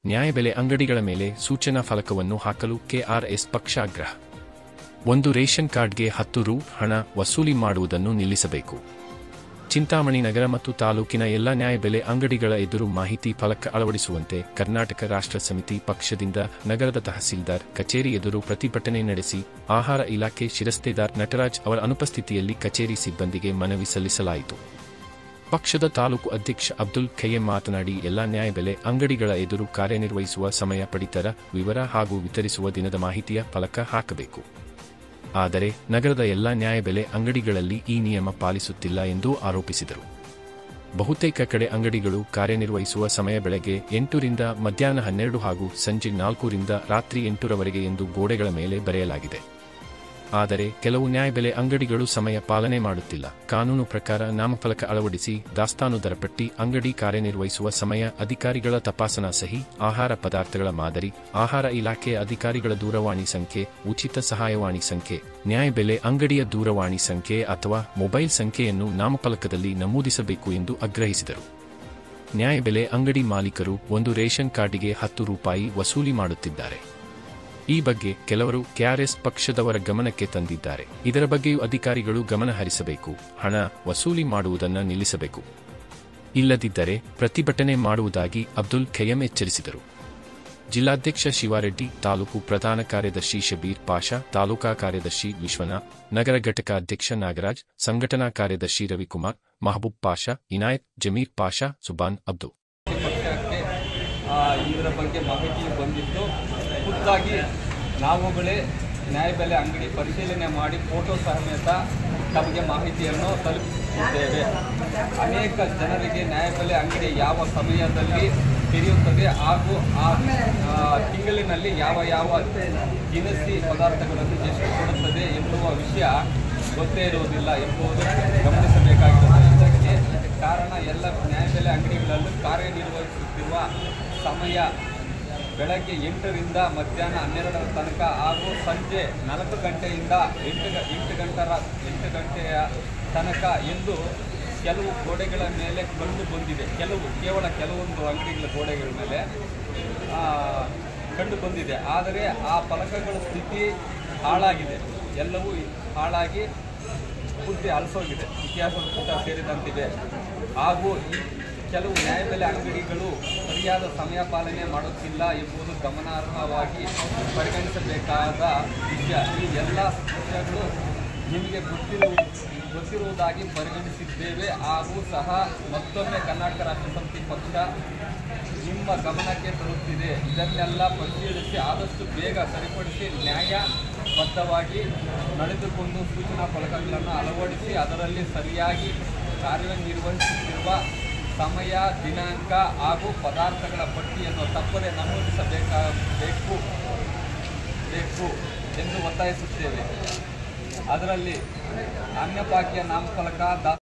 ನ್ಯಾಯಬೆಲೆ ಅಂಗಡಿಗಳ ಮೇಲೆ ಸೂಚನಾ ಫಲಕವನ್ನು ಹಾಕಲು ಕೆಆರ್ಎಸ್ ಪಕ್ಷ ಆಗ್ರಹ ಒಂದು ರೇಷನ್ ಕಾರ್ಡ್ಗೆ ಹತ್ತು ರು ಹಣ ವಸೂಲಿ ಮಾಡುವುದನ್ನು ನಿಲ್ಲಿಸಬೇಕು ಚಿಂತಾಮಣಿ ನಗರ ಮತ್ತು ತಾಲೂಕಿನ ಎಲ್ಲ ನ್ಯಾಯಬೆಲೆ ಅಂಗಡಿಗಳ ಎದುರು ಮಾಹಿತಿ ಫಲಕ ಅಳವಡಿಸುವಂತೆ ಕರ್ನಾಟಕ ರಾಷ್ಟ್ರ ಸಮಿತಿ ಪಕ್ಷದಿಂದ ನಗರದ ತಹಸೀಲ್ದಾರ್ ಕಚೇರಿ ಎದುರು ಪ್ರತಿಭಟನೆ ನಡೆಸಿ ಆಹಾರ ಇಲಾಖೆ ಶಿರಸ್ತೇದಾರ್ ನಟರಾಜ್ ಅವರ ಅನುಪಸ್ಥಿತಿಯಲ್ಲಿ ಕಚೇರಿ ಸಿಬ್ಬಂದಿಗೆ ಮನವಿ ಸಲ್ಲಿಸಲಾಯಿತು ಪಕ್ಷದ ತಾಲೂಕು ಅಧ್ಯಕ್ಷ ಅಬ್ದುಲ್ ಖಯ್ಯಂ ಮಾತನಾಡಿ ಎಲ್ಲಾ ನ್ಯಾಯಬೆಲೆ ಅಂಗಡಿಗಳ ಎದುರು ಕಾರ್ಯನಿರ್ವಹಿಸುವ ಸಮಯ ಪಡಿತರ ವಿವರ ಹಾಗೂ ವಿತರಿಸುವ ದಿನದ ಮಾಹಿತಿಯ ಫಲಕ ಹಾಕಬೇಕು ಆದರೆ ನಗರದ ಎಲ್ಲಾ ನ್ಯಾಯಬೆಲೆ ಅಂಗಡಿಗಳಲ್ಲಿ ಈ ನಿಯಮ ಪಾಲಿಸುತ್ತಿಲ್ಲ ಎಂದು ಆರೋಪಿಸಿದರು ಬಹುತೇಕ ಕಡೆ ಅಂಗಡಿಗಳು ಕಾರ್ಯನಿರ್ವಹಿಸುವ ಸಮಯ ಬೆಳಗ್ಗೆ ಎಂಟರಿಂದ ಮಧ್ಯಾಹ್ನ ಹನ್ನೆರಡು ಹಾಗೂ ಸಂಜೆ ನಾಲ್ಕರಿಂದ ರಾತ್ರಿ ಎಂಟರವರೆಗೆ ಎಂದು ಗೋಡೆಗಳ ಮೇಲೆ ಬರೆಯಲಾಗಿದೆ ಆದರೆ ಕೆಲವು ನ್ಯಾಯಬೆಲೆ ಅಂಗಡಿಗಳು ಸಮಯ ಪಾಲನೆ ಮಾಡುತ್ತಿಲ್ಲ ಕಾನೂನು ಪ್ರಕಾರ ನಾಮಫಲಕ ಅಳವಡಿಸಿ ದಾಸ್ತಾನು ದರಪಟ್ಟಿ ಅಂಗಡಿ ಕಾರ್ಯನಿರ್ವಹಿಸುವ ಸಮಯ ಅಧಿಕಾರಿಗಳ ತಪಾಸಣಾ ಸಹಿ ಆಹಾರ ಪದಾರ್ಥಗಳ ಮಾದರಿ ಆಹಾರ ಇಲಾಖೆಯ ಅಧಿಕಾರಿಗಳ ದೂರವಾಣಿ ಸಂಖ್ಯೆ ಉಚಿತ ಸಹಾಯವಾಣಿ ಸಂಖ್ಯೆ ನ್ಯಾಯಬೆಲೆ ಅಂಗಡಿಯ ದೂರವಾಣಿ ಸಂಖ್ಯೆ ಅಥವಾ ಮೊಬೈಲ್ ಸಂಖ್ಯೆಯನ್ನು ನಾಮಫಲಕದಲ್ಲಿ ನಮೂದಿಸಬೇಕು ಎಂದು ಆಗ್ರಹಿಸಿದರು ನ್ಯಾಯಬೆಲೆ ಅಂಗಡಿ ಮಾಲೀಕರು ಒಂದು ರೇಷನ್ ಕಾರ್ಡಿಗೆ ಹತ್ತು ರೂಪಾಯಿ ವಸೂಲಿ ಮಾಡುತ್ತಿದ್ದಾರೆ ಈ ಬಗ್ಗೆ ಕೆಲವರು ಕೆಆರ್ಎಸ್ ಪಕ್ಷದವರ ಗಮನಕ್ಕೆ ತಂದಿದ್ದಾರೆ ಇದರ ಬಗ್ಗೆಯೂ ಅಧಿಕಾರಿಗಳು ಗಮನ ಹರಿಸಬೇಕು ಹಣ ವಸೂಲಿ ಮಾಡುವುದನ್ನು ನಿಲ್ಲಿಸಬೇಕು ಇಲ್ಲದಿದ್ದರೆ ಪ್ರತಿಭಟನೆ ಮಾಡುವುದಾಗಿ ಅಬ್ದುಲ್ ಖಯ್ಯಂ ಎಚ್ಚರಿಸಿದರು ಜಿಲ್ಲಾಧ್ಯಕ್ಷ ಶಿವಾರೆಡ್ಡಿ ತಾಲೂಕು ಪ್ರಧಾನ ಕಾರ್ಯದರ್ಶಿ ಶಬೀರ್ ಪಾಷಾ ತಾಲೂಕಾ ಕಾರ್ಯದರ್ಶಿ ವಿಶ್ವನಾಥ್ ನಗರ ಘಟಕ ಅಧ್ಯಕ್ಷ ನಾಗರಾಜ್ ಸಂಘಟನಾ ಕಾರ್ಯದರ್ಶಿ ರವಿಕುಮಾರ್ ಮಹಬೂಬ್ ಪಾಷಾ ಇನಾಯತ್ ಜಮೀರ್ ಪಾಷಾ ಸುಬಾನ್ ಅಬ್ದು ಪಕ್ಷಕ್ಕೆ ಆ, ಇದರ ಬಗ್ಗೆ ಮಾಹಿತಿ ಬಂದಿದ್ದು ಖುದ್ದಾಗಿ ನಾವುಗಳೇ ನ್ಯಾಯಬೆಲೆ ಅಂಗಡಿ ಪರಿಶೀಲನೆ ಮಾಡಿ ಫೋಟೋ ಸಮೇತ ತಮಗೆ ಮಾಹಿತಿಯನ್ನು ತಲುಪಿಸುತ್ತಿದ್ದೇವೆ ಅನೇಕ ಜನರಿಗೆ ನ್ಯಾಯಬೆಲೆ ಅಂಗಡಿ ಯಾವ ಸಮಯದಲ್ಲಿ ತೆರೆಯುತ್ತದೆ ಹಾಗೂ ಆ ಆ, ತಿಂಗಳಿನಲ್ಲಿ ಯಾವ ಯಾವ ದಿನಸಿ ಪದಾರ್ಥಗಳನ್ನು ಎಷ್ಟು ಕೊಡುತ್ತದೆ ಎನ್ನುವ ವಿಷಯ ಗೊತ್ತೇ ಇರುವುದಿಲ್ಲ ಎಂಬುದು ಗಮನಿಸಬೇಕಾಗಿರುತ್ತದೆ ಇದಕ್ಕೆ ಕಾರಣ ಎಲ್ಲ ನ್ಯಾಯಬೆಲೆ ಅಂಗಡಿಗಳಲ್ಲೂ ಕಾರ್ಯನಿರ್ವಹಿಸುತ್ತಿರುವ ಸಮಯ ಬೆಳಗ್ಗೆ ಎಂಟರಿಂದ ಮಧ್ಯಾಹ್ನ ಹನ್ನೆರಡರ ತನಕ ಹಾಗೂ ಸಂಜೆ ನಾಲ್ಕು ಗಂಟೆಯಿಂದ ಎಂಟು ಗ- ಎಂಟು ಗಂಟರ ಎಂಟು ಗಂಟೆಯ ತನಕ ಎಂದು ಕೆಲವು ಗೋಡೆಗಳ ಮೇಲೆ ಕಂಡು ಬಂದಿದೆ ಕೆಲವು ಕೇವಲ ಕೆಲವೊಂದು ಅಂಗಡಿಗಳ ಗೋಡೆಗಳ ಮೇಲೆ ಆ, ಕಂಡು ಬಂದಿದೆ ಆದರೆ ಆ ಫಲಕಗಳ ಸ್ಥಿತಿ ಹಾಳಾಗಿದೆ ಎಲ್ಲವೂ ಹಾಳಾಗಿ ಪೂರ್ತಿ ಅಲಸೋಗಿದೆ ಇತಿಹಾಸದ ಪುಟ ಸೇರಿದಂತಿದೆ ಹಾಗೂ ಈ ಕೆಲವು ನ್ಯಾಯಬೆಲೆ ಅಂಗಡಿಗಳು ಸರಿಯಾದ ಸಮಯ ಪಾಲನೆ ಮಾಡುತ್ತಿಲ್ಲ ಎಂಬುದು ಗಮನಾರ್ಹವಾಗಿ ಪರಿಗಣಿಸಬೇಕಾದ ವಿಷಯ ಈ ಎಲ್ಲ ವಿಷಯಗಳು ನಿಮಗೆ ಗೊತ್ತಿರು ಗೊತ್ತಿರುವುದಾಗಿ ಪರಿಗಣಿಸಿದ್ದೇವೆ ಹಾಗೂ ಸಹ ಮತ್ತೊಮ್ಮೆ ಕರ್ನಾಟಕ ರಾಷ್ಟ್ರ ಸಮಿತಿ ಪಕ್ಷ ನಿಮ್ಮ ಗಮನಕ್ಕೆ ತರುತ್ತಿದೆ ಇದನ್ನೆಲ್ಲ ಪರಿಶೀಲಿಸಿ ಆದಷ್ಟು ಬೇಗ ಸರಿಪಡಿಸಿ ನ್ಯಾಯಬದ್ಧವಾಗಿ ನಡೆದುಕೊಂಡು ಸೂಚನಾ ಫಲಕಗಳನ್ನು ಅಳವಡಿಸಿ ಅದರಲ್ಲಿ ಸರಿಯಾಗಿ ಕಾರ್ಯನಿರ್ವಹಿಸುತ್ತಿರುವ ಸಮಯ ದಿನಾಂಕ ಹಾಗೂ ಪದಾರ್ಥಗಳ ಪಟ್ಟಿಯನ್ನು ತಪ್ಪದೆ ನಮೂದಿಸಬೇಕಾಗಬೇಕು ಬೇಕು ಎಂದು ಒತ್ತಾಯಿಸುತ್ತೇವೆ ಅದರಲ್ಲಿ ಅನ್ಯಭಾಗ್ಯ ನಾಮಫಲಕ ದಾ